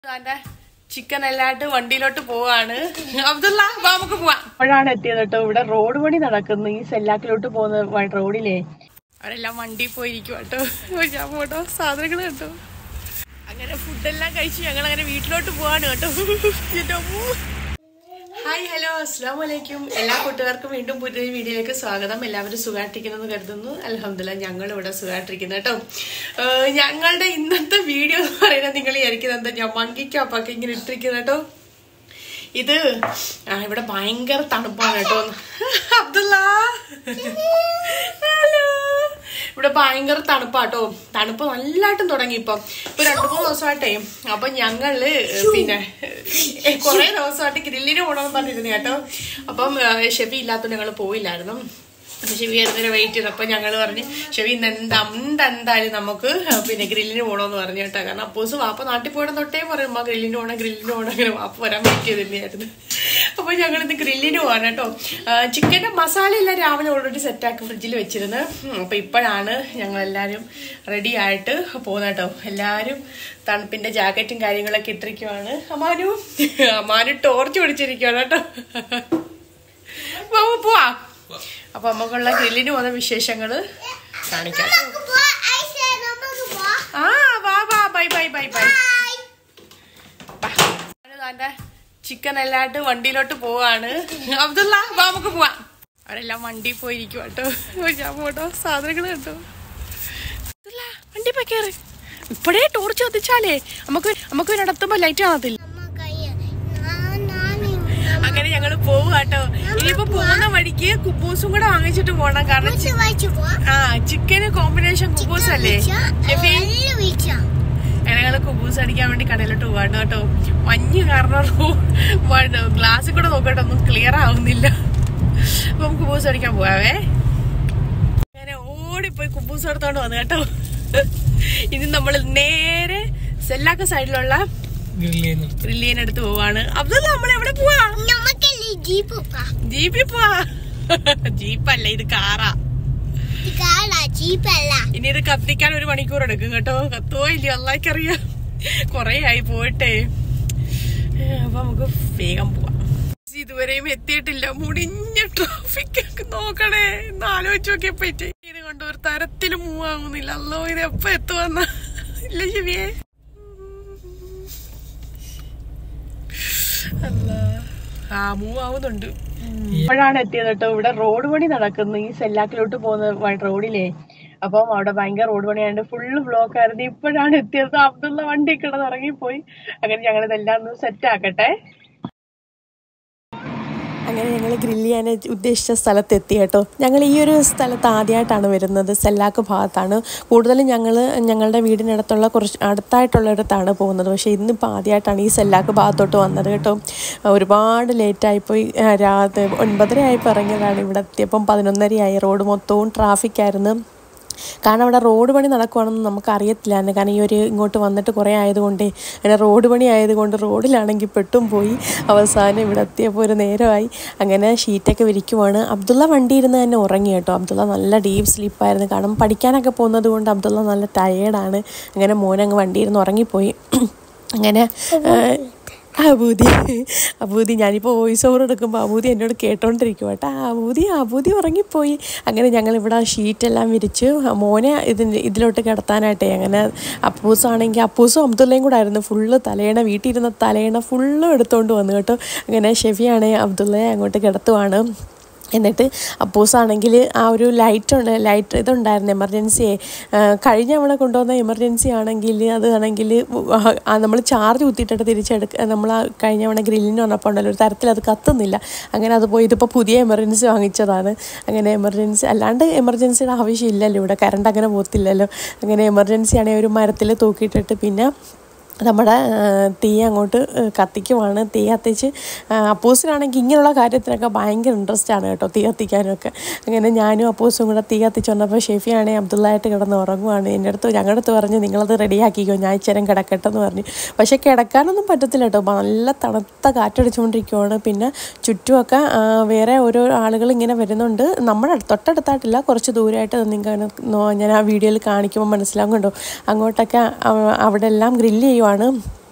അതെ ചിക്കൻ എല്ലായിട്ട് വണ്ടിയിലോട്ട് പോവാണ് അബ്ദുള്ള വാ നമുക്ക് പോവാം അപ്പോഴാണ് എത്തിയത് കേട്ടോ ഇവിടെ റോഡ് പണി നടക്കുന്നു ഈ സെല്ലാക്കിലോട്ട് പോകുന്ന വ- റോഡിലേ അവരെല്ലാം വണ്ടി പോയിരിക്കും കേട്ടോ ഞാൻ പോട്ടോ സാധനങ്ങൾ കേട്ടോ അങ്ങനെ ഫുഡെല്ലാം കഴിച്ച് ഞങ്ങൾ അങ്ങനെ വീട്ടിലോട്ട് പോവാണ് കേട്ടോ എൻ്റെ അമ്മോ. ഹായ് ഹലോ അസ്സാം വലൈക്കും എല്ലാ കൂട്ടുകാർക്കും വീണ്ടും പുതിയൊരു വീഡിയോയിലേക്ക് സ്വാഗതം എല്ലാവരും സുഖമായിട്ടിരിക്കുന്നെന്ന് കരുതുന്നു അലഹമില്ല ഞങ്ങൾ ഇവിടെ സുഖമായിട്ടിരിക്കുന്നു കേട്ടോ ഏഹ് ഞങ്ങളുടെ ഇന്നത്തെ വീഡിയോ എന്ന് പറയുന്നത് നിങ്ങൾ വിചാരിക്കുന്നത് എന്താ ഞാൻ മങ്കിക്കാപ്പൊക്കെ ഇങ്ങനെ ഇട്ടിരിക്കുന്നത് കേട്ടോ ഇത് ആ, ഇവിടെ ഭയങ്കര തണുപ്പാണ് കേട്ടോ അബ്ദുള്ള ഹലോ ഇവിടെ ഭയങ്കര തണുപ്പാട്ടോ തണുപ്പ് നല്ലതായിട്ടും തുടങ്ങി ഇപ്പം ഇപ്പൊ രണ്ടു മൂന്ന് ദിവസമായിട്ടേ അപ്പൊ ഞങ്ങള് പിന്നെ ഏ, കുറേ ദിവസമായിട്ട് ഗ്രില്ലിന് പോകണമെന്ന് പറഞ്ഞിരുന്നു കേട്ടോ അപ്പം ഏ, ഷെഫി ഇല്ലാത്തതുകൊണ്ട് ഞങ്ങൾ പോയില്ലായിരുന്നു അപ്പൊ ഷെവി വരുന്നതിന് വെയിറ്റ് ചെയ്തു അപ്പൊ ഞങ്ങൾ പറഞ്ഞു ഷെവി ഇന്ന് എന്താ എന്താ എന്തായാലും നമുക്ക് പിന്നെ ഗ്രില്ലിന് പോകണമെന്ന് പറഞ്ഞു കേട്ടോ കാരണം അപ്പോസ് വാപ്പ നാട്ടിൽ പോകണം തൊട്ടേ പറയും ആ ഗ്രില്ലിന് പോകണം ഗ്രില്ലിന് പോകണം അങ്ങനെ വാപ്പ വരാൻ വെയിറ്റ് ചെയ്തിരുന്നായിരുന്നു അപ്പൊ ഞങ്ങൾ ഇന്ന് ഗ്രില്ലിന് പോകാൻ കേട്ടോ ചിക്കൻ്റെ മസാല എല്ലാം രാവിലെ ഓൾറെഡി സെറ്റാക്കി ഫ്രിഡ്ജിൽ വെച്ചിരുന്നു ഉം, അപ്പൊ ഇപ്പോഴാണ് ഞങ്ങൾ എല്ലാവരും റെഡി ആയിട്ട് പോകുന്നത് കേട്ടോ എല്ലാവരും തണുപ്പിന്റെ ജാക്കറ്റും കാര്യങ്ങളൊക്കെ ഇട്ടിരിക്കുവാണ് അമാനു അമാനു ടോർച്ച് പിടിച്ചിരിക്കുവാണ് കേട്ടോ അപ്പൊ പോവാ അപ്പൊ നമുക്കുള്ള ഗ്രില്ലിന് പോകുന്ന വിശേഷങ്ങള് കാണിക്കാം ആ വാ വാ ബൈ ബൈ ബൈ ബൈ താൻ്റെ ചിക്കൻ എല്ലായിട്ട് വണ്ടിയിലോട്ട് പോവാണ് അബ്ദുള്ള വാ നമുക്ക് പോവാം അവരെല്ലാം വണ്ടി പോയിരിക്കും കേട്ടോ ഞാൻ പോട്ടോ സാധനങ്ങൾ കേട്ടോ അബ്ദുള്ള വണ്ടി പോയി കയറി ഇപ്പഴേ ടോർച്ച് കത്തിച്ചാലേ നമുക്ക് നമുക്ക് നടത്തുമ്പോ ലൈറ്റ് കാണത്തില്ല അങ്ങനെ ഞങ്ങള് പോവുക കേട്ടോ ഇനിയിപ്പോ പോകുന്ന വഴിക്ക് കുബൂസും കൂടെ വാങ്ങിച്ചിട്ട് പോണം കാരണം ചി- ആ ചിക്കന് കോമ്പിനേഷൻ കുബൂസ് അല്ലേ ഷെഫി ഞങ്ങള് കുബൂസ് അടിക്കാൻ വേണ്ടി കടയിലോട്ട് പോവാട്ടോ കേട്ടോ മഞ്ഞ് കാരണം ഗ്ലാസ്സിൽ കൂടെ നോക്കട്ടെ ഒന്നും ക്ലിയർ ആവുന്നില്ല അപ്പൊ നമുക്ക് കുബൂസ് അടിക്കാൻ പോവാവേ അങ്ങനെ ഓടിപ്പോയി കുബൂസ് എടുത്തോണ്ട് വന്നു കേട്ടോ ഇനി നമ്മൾ നേരെ സെല്ലാക്ക സൈഡിലുള്ള ഗ്രില്ലിയനടുത്ത് പോവാണ് അബ്ദുള്ള നമ്മൾ എവിടെ പോവാ ജീപ്പിൽ പോവാ ജീപ്പല്ല ഇത് കാറാ ഇനി ഇത് കത്തിക്കാൻ ഒരു മണിക്കൂർ എടുക്കും കേട്ടോ കത്തുവോ ഇല്ലയോ അള്ളാഹിക്കറിയാം കൊറേ ആയി പോയിട്ടെ ഏ, അപ്പൊ നമുക്ക് വേഗം പോവാം ഇതുവരെയും എത്തിയിട്ടില്ല മുടിഞ്ഞ ട്രാഫിക് ഒക്കെ നോക്കണേ ഇന്ന് ആലോചിച്ച് നോക്കിയ പറ്റി ഇത് കൊണ്ട് ഒരു തരത്തിലും മൂവ് ആകുന്നില്ല അല്ലോ ഇത് എപ്പ എത്തുവന്ന ഇല്ല ശിവിയെ അല്ലാ. ആ മൂവ് ആവുന്നുണ്ട് ഇപ്പോഴാണ് എത്തിയത് കേട്ടോ ഇവിടെ റോഡ് പണി നടക്കുന്നു ഈ സെല്ലാക്കിലോട്ട് പോകുന്ന വ- റോഡിലേ അപ്പം അവിടെ ഭയങ്കര റോഡ് പണിയാണ്ട് ഫുള്ള് ബ്ലോക്ക് ആയിരുന്നു ഇപ്പോഴാണ് എത്തിയത് അബ്ദുള്ള വണ്ടി കിടന്ന് ഇറങ്ങിപ്പോയി അങ്ങനെ ഞങ്ങൾ ഇതെല്ലാം ഒന്ന് സെറ്റ് ആക്കട്ടെ അങ്ങനെ ഞങ്ങൾ ഗ്രില്ല് ചെയ്യാൻ ഉദ്ദേശിച്ച സ്ഥലത്തെത്തി കേട്ടോ ഞങ്ങൾ ഈ ഒരു സ്ഥലത്ത് ആദ്യമായിട്ടാണ് വരുന്നത് സെല്ലാക്ക് ഭാഗത്താണ് കൂടുതലും ഞങ്ങൾ ഞങ്ങളുടെ വീടിനടുത്തുള്ള കുറച്ച് അടുത്തായിട്ടുള്ളിടത്താണ് പോകുന്നത് പക്ഷേ ഇന്നിപ്പോൾ ആദ്യമായിട്ടാണ് ഈ സെല്ലാക്ക് ഭാഗത്തോട്ട് വന്നത് കേട്ടോ ഒരുപാട് ലേറ്റായിപ്പോയി രാത്രി ഒൻപതര ആയപ്പോൾ ഇറങ്ങിയതാണ് ഇവിടെ എത്തിയപ്പം പതിനൊന്നരയായി റോഡ് മൊത്തവും ട്രാഫിക്കായിരുന്നു കാരണം അവിടെ റോഡ് പണി നടക്കുവാണെന്ന് നമുക്ക് അറിയത്തില്ലായിരുന്നു കാരണം ഈ ഒരു ഇങ്ങോട്ട് വന്നിട്ട് കുറേ ആയതുകൊണ്ടേ അങ്ങനെ റോഡ് പണി ആയതുകൊണ്ട് റോഡിലാണെങ്കിൽ പെട്ടും പോയി അവസാനം ഇവിടെ എത്തിയപ്പോൾ ഒരു നേരമായി അങ്ങനെ ഷീറ്റൊക്കെ വിരിക്കുവാണ് അബ്ദുള്ള വണ്ടി ഇരുന്ന് തന്നെ ഉറങ്ങി കേട്ടോ അബ്ദുള്ള നല്ല ഡീപ്പ് സ്ലീപ്പായിരുന്നു കാരണം പഠിക്കാനൊക്കെ പോകുന്നത് കൊണ്ട് അബ്ദുള്ള നല്ല ടയേർഡാണ് അങ്ങനെ മോനങ്ങ് വണ്ടി ഇരുന്ന് ഉറങ്ങിപ്പോയി അങ്ങനെ ഏഹ്, അബൂതി അബൂതി ഞാനിപ്പോൾ വോയിസ് ഓവർ എടുക്കുമ്പോൾ അബൂതി എന്നോട് കേട്ടോണ്ടിരിക്കും കേട്ടോ അബൂതി അബൂതി ഉറങ്ങിപ്പോയി അങ്ങനെ ഞങ്ങൾ ഇവിടെ ഷീറ്റെല്ലാം വിരിച്ച് മോനെ ഇതിൻ്റെ ഇതിലോട്ട് കിടത്താനായിട്ടേ അങ്ങനെ അപ്പൂസാണെങ്കിൽ അപ്പൂസും അബ്ദുള്ളയും കൂടെ ആയിരുന്നു ഫുള്ള് തലയണ വീട്ടിൽ ഇരുന്ന തലയണ ഫുള്ളും എടുത്തുകൊണ്ട് വന്നു കേട്ടോ അങ്ങനെ ഷെഫിയാണെങ്കിൽ അബ്ദുള്ളയെ അങ്ങോട്ട് കിടത്തുവാണ് എന്നിട്ട് അപ്പൂസാണെങ്കിൽ ആ ഒരു ലൈറ്റ് ഉണ്ട് ലൈറ്റ് ഇതുണ്ടായിരുന്നു എമർജൻസി കഴിഞ്ഞ തവണ കൊണ്ടുവന്ന എമർജൻസി ആണെങ്കിൽ അത് ആണെങ്കിൽ നമ്മൾ ചാർജ് കുത്തിയിട്ടിട്ട് തിരിച്ചെടുക്ക നമ്മൾ ആ കഴിഞ്ഞ തവണ ഗ്രില്ലിന് വന്നപ്പോൾ ഉണ്ടല്ലോ ഒരു തരത്തിൽ അത് കത്തുന്നില്ല അങ്ങനെ അത് പോയി ഇതിപ്പോൾ പുതിയ എമർജൻസി വാങ്ങിച്ചതാണ് അങ്ങനെ എമർജൻസി അല്ലാണ്ട് എമർജൻസിയുടെ ആവശ്യമില്ലല്ലോ ഇവിടെ കറണ്ട് അങ്ങനെ പോകത്തില്ലല്ലോ അങ്ങനെ എമർജൻസി ആണെങ്കിൽ ഒരു മരത്തിൽ തൂക്കിയിട്ടിട്ട് പിന്നെ നമ്മുടെ ആ, തീ അങ്ങോട്ട് ആ, കത്തിക്കുവാണ് തീ കത്തിച്ച് ആ, അപ്പൂസിനാണെങ്കിൽ ഇങ്ങനെയുള്ള കാര്യത്തിനൊക്കെ ഭയങ്കര ഇൻട്രസ്റ്റ് ആണ് കേട്ടോ തീ കത്തിക്കാനൊക്കെ അങ്ങനെ ഞാനും അപ്പൂസും കൂടെ തീ കത്തിച്ച് വന്നപ്പോൾ ഷെഫിയാണെങ്കിൽ അബ്ദുള്ളായിട്ട് കിടന്ന് ഉറങ്ങുവാണ് എൻ്റെ അടുത്ത് ഞങ്ങളുടെ അടുത്ത് പറഞ്ഞ് നിങ്ങളത് റെഡിയാക്കിക്കോ ഞാൻ ഇച്ചിരം കിടക്കട്ടെ എന്ന് പറഞ്ഞു പക്ഷേ കിടക്കാനൊന്നും പറ്റത്തില്ല കേട്ടോ നല്ല തണുത്ത കാറ്റടിച്ചുകൊണ്ടിരിക്കുവാണ് പിന്നെ ചുറ്റുമൊക്കെ ആ, വേറെ ഓരോ ആളുകൾ ഇങ്ങനെ വരുന്നുണ്ട് നമ്മുടെ അടുത്ത് തൊട്ടടുത്തായിട്ടില്ല കുറച്ച് ദൂരമായിട്ട് നിങ്ങൾക്ക് ഞാൻ ആ വീഡിയോയിൽ കാണിക്കുമ്പോൾ മനസ്സിലാകും കേട്ടോ അങ്ങോട്ടൊക്കെ അവ- അവിടെ എല്ലാം ഗ്രില്ല് ചെയ്യുവാണ്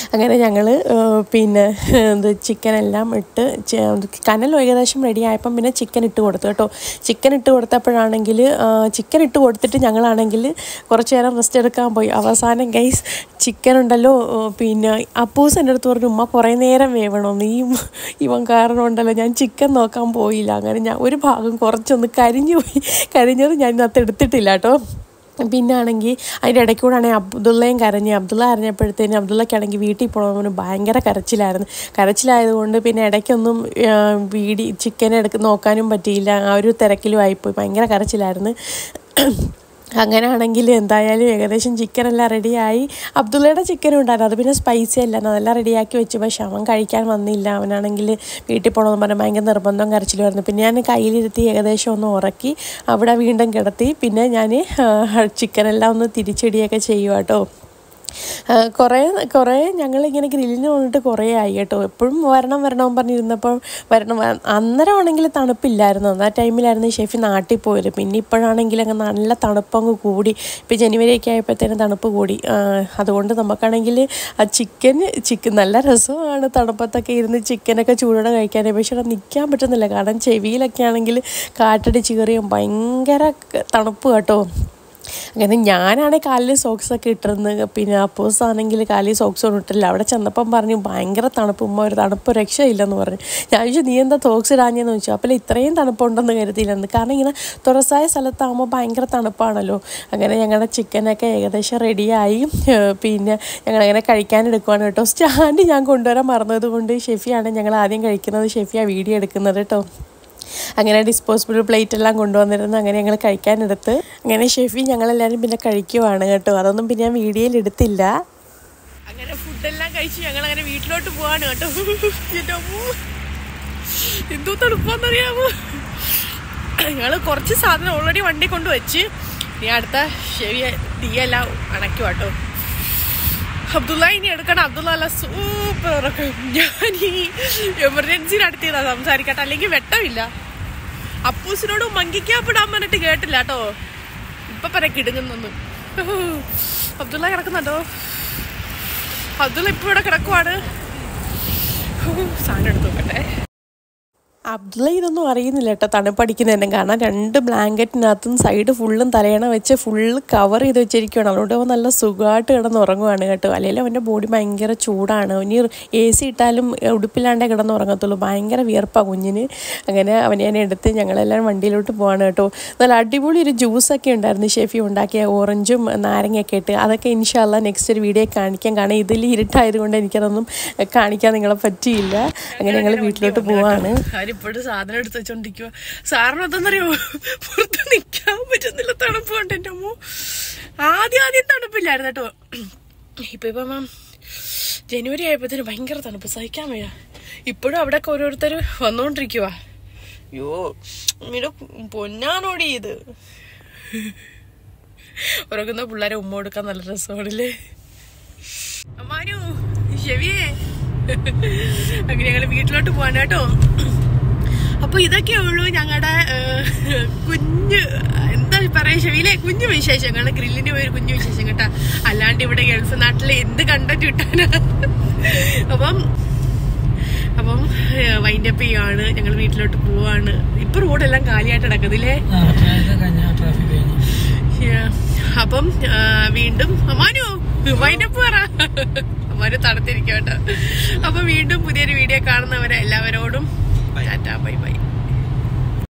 അങ്ങനെ ഞങ്ങൾ പിന്നെ ഇത് ചിക്കനെല്ലാം ഇട്ട് ചെ- കനൽ ഏകദേശം റെഡി ആയപ്പം പിന്നെ ചിക്കൻ ഇട്ട് കൊടുത്തു കേട്ടോ ചിക്കൻ ഇട്ട് കൊടുത്തപ്പോഴാണെങ്കിൽ ചിക്കൻ ഇട്ട് കൊടുത്തിട്ട് ഞങ്ങളാണെങ്കിൽ കുറച്ച് നേരം റെസ്റ്റ് എടുക്കാൻ പോയി അവസാനം ഗൈസ് ചിക്കൻ ഉണ്ടല്ലോ ഏ, പിന്നെ അപ്പൂസ് എൻ്റെ അടുത്ത് പറഞ്ഞു ഉമ്മ കുറേ നേരം വേവണം നീ ഇവൻ കാരണം ഉണ്ടല്ലോ ഞാൻ ചിക്കൻ നോക്കാൻ പോയില്ല അങ്ങനെ ഞാൻ ഒരു ഭാഗം കുറച്ചൊന്ന് കരിഞ്ഞു പോയി കരിഞ്ഞത് ഞാൻ ഇതിനകത്ത് എടുത്തിട്ടില്ല കേട്ടോ പിന്നെ ആണെങ്കിൽ അതിൻ്റെ ഇടയ്ക്ക് കൂടെ ആണെങ്കിൽ അബ്ദുള്ളയും കരഞ്ഞ് അബ്ദുള്ള കരഞ്ഞപ്പോഴത്തേനും അബ്ദുള്ളക്കാണെങ്കിൽ വീട്ടിൽ പോകണമെന്ന് ഭയങ്കര കരച്ചിലായിരുന്നു കരച്ചിലായതുകൊണ്ട് പിന്നെ ഇടയ്ക്കൊന്നും ആ, വീടി ചിക്കൻ എടുക്ക് നോക്കാനും പറ്റിയില്ല ആ ഒരു തിരക്കിലും ആയിപ്പോയി ഭയങ്കര കരച്ചിലായിരുന്നു അങ്ങനെയാണെങ്കിൽ എന്തായാലും ഏകദേശം ചിക്കനെല്ലാം റെഡിയായി അബ്ദുള്ളയുടെ ചിക്കനും ഉണ്ടായിരുന്നു അത് പിന്നെ സ്പൈസി അല്ല അതെല്ലാം റെഡിയാക്കി വെച്ചു പക്ഷെ അവൻ കഴിക്കാൻ വന്നില്ല അവനാണെങ്കിൽ വീട്ടിൽ പോകണമെന്ന് പറഞ്ഞാൽ ഭയങ്കര നിർബന്ധം കരച്ചിലുമായിരുന്നു പിന്നെ ഞാൻ കയ്യിലിരുത്തി ഏകദേശം ഒന്ന് ഉറക്കി അവിടെ വീണ്ടും കിടത്തി പിന്നെ ഞാൻ ചിക്കനെല്ലാം ഒന്ന് തിരിച്ചിടിയൊക്കെ ചെയ്യുക കേട്ടോ ആ, കുറേ കുറേ ഞങ്ങളിങ്ങനെ ഗ്രില്ലിന് വന്നിട്ട് കുറേ ആയി കേട്ടോ എപ്പോഴും വരണം വരണം പറഞ്ഞിരുന്നപ്പോൾ വരണം വ- അന്നേരമാണെങ്കിൽ തണുപ്പില്ലായിരുന്നു ആ ടൈമിലായിരുന്നു ഈ ഷെഫി നാട്ടിൽ പോയത് പിന്നെ ഇപ്പോഴാണെങ്കിൽ അങ്ങ് നല്ല തണുപ്പങ്ങ് കൂടി ഇപ്പോൾ ജനുവരി ഒക്കെ ആയപ്പോഴത്തേനും തണുപ്പ് കൂടി ആ, അതുകൊണ്ട് നമുക്കാണെങ്കിൽ ആ ചിക്കൻ ചിക്കൻ നല്ല രസമാണ് തണുപ്പത്തൊക്കെ ഇരുന്ന് ചിക്കനൊക്കെ ചൂടോടെ കഴിക്കാൻ പക്ഷേ അവിടെ നിൽക്കാൻ പറ്റുന്നില്ല കാരണം ചെവിയിലൊക്കെ ആണെങ്കിൽ കാറ്റടിച്ച് കയറിയും ഭയങ്കര ക- തണുപ്പ് കേട്ടോ അങ്ങനെ ഞാനാണെങ്കിൽ കാലിൽ സോക്സ് ഒക്കെ ഇട്ടിരുന്നത് പിന്നെ അപ്പോസ് ആണെങ്കിൽ കാലിൽ സോക്സ് ഒന്നും ഇട്ടില്ല അവിടെ ചെന്നപ്പം പറഞ്ഞു ഭയങ്കര തണുപ്പ് ഉമ്മ ഒരു തണുപ്പ് രക്ഷയില്ലെന്ന് പറഞ്ഞു ഞാൻ ചോദിച്ചു നീ എന്താ സോക്സ് ഇടാഞ്ഞെന്ന് ചോദിച്ചു അപ്പോൾ ഇത്രയും തണുപ്പുണ്ടെന്ന് കരുതിയില്ലെന്ന് കാരണം ഇങ്ങനെ തുറസായ സ്ഥലത്താകുമ്പോൾ ഭയങ്കര തണുപ്പാണല്ലോ അങ്ങനെ ഞങ്ങളുടെ ചിക്കനൊക്കെ ഏകദേശം റെഡിയായി പിന്നെ ഞങ്ങളങ്ങനെ കഴിക്കാൻ എടുക്കുവാണ് കേട്ടോ സ്റ്റാൻഡ് ഞാൻ കൊണ്ടുവരാൻ മറന്നത് കൊണ്ട് ഷെഫിയാണ് ഞങ്ങൾ ആദ്യം കഴിക്കുന്നത് ഷെഫിയാണ് വീഡിയോ എടുക്കുന്നത് കേട്ടോ അങ്ങനെ ഡിസ്പോസിബിൾ പ്ലേറ്റ് എല്ലാം കൊണ്ടുവന്നിരുന്നു അങ്ങനെ ഞങ്ങൾ കഴിക്കാനെടുത്ത് അങ്ങനെ ഷെഫി ഞങ്ങളെല്ലാവരും പിന്നെ കഴിക്കുവാണ് കേട്ടോ അതൊന്നും പിന്നെ ഞാൻ വീഡിയോയിൽ എടുത്തില്ല അങ്ങനെ ഫുഡെല്ലാം കഴിച്ച് ഞങ്ങൾ അങ്ങനെ വീട്ടിലോട്ട് പോവാണ് കേട്ടോ എൻ്റെ അമ്മോ. എന്തോ തണുപ്പാന്നറിയാമോ ഞങ്ങൾ കുറച്ച് സാധനം ഓൾറെഡി വണ്ടി കൊണ്ട് വെച്ച് ഇനി അടുത്ത ഷെവി തീയെല്ലാം അണയ്ക്കും കേട്ടോ അബ്ദുള്ള ഇനി എടുക്കണം അബ്ദുള്ള അല്ല സൂപ്പർ ഉറക്കം ഞാൻ ഈ എമർജൻസി നടത്തിയതാ സംസാരിക്കട്ടെ അല്ലെങ്കിൽ വെട്ടമില്ല അപ്പൂസിനോട് മങ്കിക്കാപ്പിടാൻ പറഞ്ഞിട്ട് കേട്ടില്ല കേട്ടോ ഇപ്പൊ പറ കിടുങ്ങുന്നു അബ്ദുള്ള കിടക്കുന്നുണ്ടോ അബ്ദുള്ള ഇപ്പൊ ഇവിടെ കിടക്കുവാണ് ഹൂ, സാധനം എടുത്തു നോക്കട്ടെ അബ്ദുള്ള ഇതൊന്നും അറിയുന്നില്ല കേട്ടോ തണുപ്പടിക്കുന്നതന്നെ കാരണം രണ്ട് ബ്ലാങ്കറ്റിനകത്തും സൈഡ് ഫുള്ളും തലയണ വെച്ച് ഫുള്ള് കവർ ചെയ്ത് വെച്ചിരിക്കുകയാണ് അതുകൊണ്ട് അവൻ നല്ല സുഖമായിട്ട് കിടന്ന് ഉറങ്ങുവാണ് കേട്ടോ അല്ലെങ്കിൽ അവൻ്റെ ബോഡി ഭയങ്കര ചൂടാണ് അവന് എ സി ഇട്ടാലും ഉടുപ്പില്ലാണ്ടേ കിടന്ന് ഉറങ്ങത്തുള്ളൂ ഭയങ്കര വിയർപ്പാണ് കുഞ്ഞിന് അങ്ങനെ അവനെ ഞാൻ എടുത്ത് ഞങ്ങളെല്ലാം വണ്ടിയിലോട്ട് പോവാണ് കേട്ടോ നല്ല അടിപൊളി ഒരു ജ്യൂസൊക്കെ ഉണ്ടായിരുന്നു ഷെഫി ഉണ്ടാക്കിയ ഓറഞ്ചും നാരങ്ങയൊക്കെ ഇട്ട് അതൊക്കെ ഇൻഷാല്ല നെക്സ്റ്റ് ഒരു വീഡിയോ കാണിക്കാൻ കാരണം ഇതിൽ ഇരുട്ടായതുകൊണ്ട് എനിക്കതൊന്നും കാണിക്കാൻ നിങ്ങളെ പറ്റിയില്ല അങ്ങനെ ഞങ്ങൾ വീട്ടിലോട്ട് പോവാണ് അവരിപ്പോഴും സാധനം എടുത്ത് വെച്ചോണ്ടിരിക്കുക സാറിന് അതെന്നറിയോ പുറത്ത് നിൽക്കാൻ പറ്റുന്നില്ല തണുപ്പ് കൊണ്ട് എൻ്റെ അമ്മ ആദ്യം ആദ്യം തണുപ്പില്ലായിരുന്നു കേട്ടോ ഇപ്പൊ ഇപ്പം ജനുവരി ആയപ്പോഴത്തേന് ഭയങ്കര തണുപ്പ് സഹിക്കാൻ വയ്യ ഇപ്പോഴും അവിടെയൊക്കെ ഓരോരുത്തർ വന്നുകൊണ്ടിരിക്കുക അയ്യോ മീര പൊന്നാനോടി ഇത് ഉറങ്ങുന്ന പിള്ളേരെ ഉമ്മ കൊടുക്കാൻ നല്ല രസമാണല്ലേ അമ്മാനു ശരിയേ അങ്ങനെ ഞങ്ങൾ വീട്ടിലോട്ട് പോവാണ് കേട്ടോ അപ്പൊ ഇതൊക്കെ ഉള്ളൂ ഞങ്ങളുടെ കുഞ്ഞ് എന്താ പറയാ ശവിയിലെ കുഞ്ഞു വിശേഷങ്ങൾ ഗ്രില്ലിന്റെ പോയി ഒരു കുഞ്ഞു വിശേഷം കേട്ടാ അല്ലാണ്ട് ഇവിടെ ഗൾഫ് നാട്ടിൽ എന്ത് കണ്ടന്റ് കിട്ടാനാ അപ്പം അപ്പം വൈൻഡപ്പ് ചെയ്യാണ് ഞങ്ങൾ വീട്ടിലോട്ട് പോവാണ് ഇപ്പൊ റോഡെല്ലാം കാലിയായിട്ട് കിടക്കുന്നില്ലേ ആ, ട്രാഫിക് കഴിഞ്ഞ ട്രാഫിക് കഴിഞ്ഞു Yeah. അപ്പം ആ, വീണ്ടും അമ്മാനു വൈൻഡപ്പ് പറ അമ്മാനു തണുത്തിരിക്കട്ടെ അപ്പൊ വീണ്ടും പുതിയൊരു വീഡിയോ കാണുന്നവരെ എല്ലാവരോടും ടാറ്റാ ബൈ ബൈ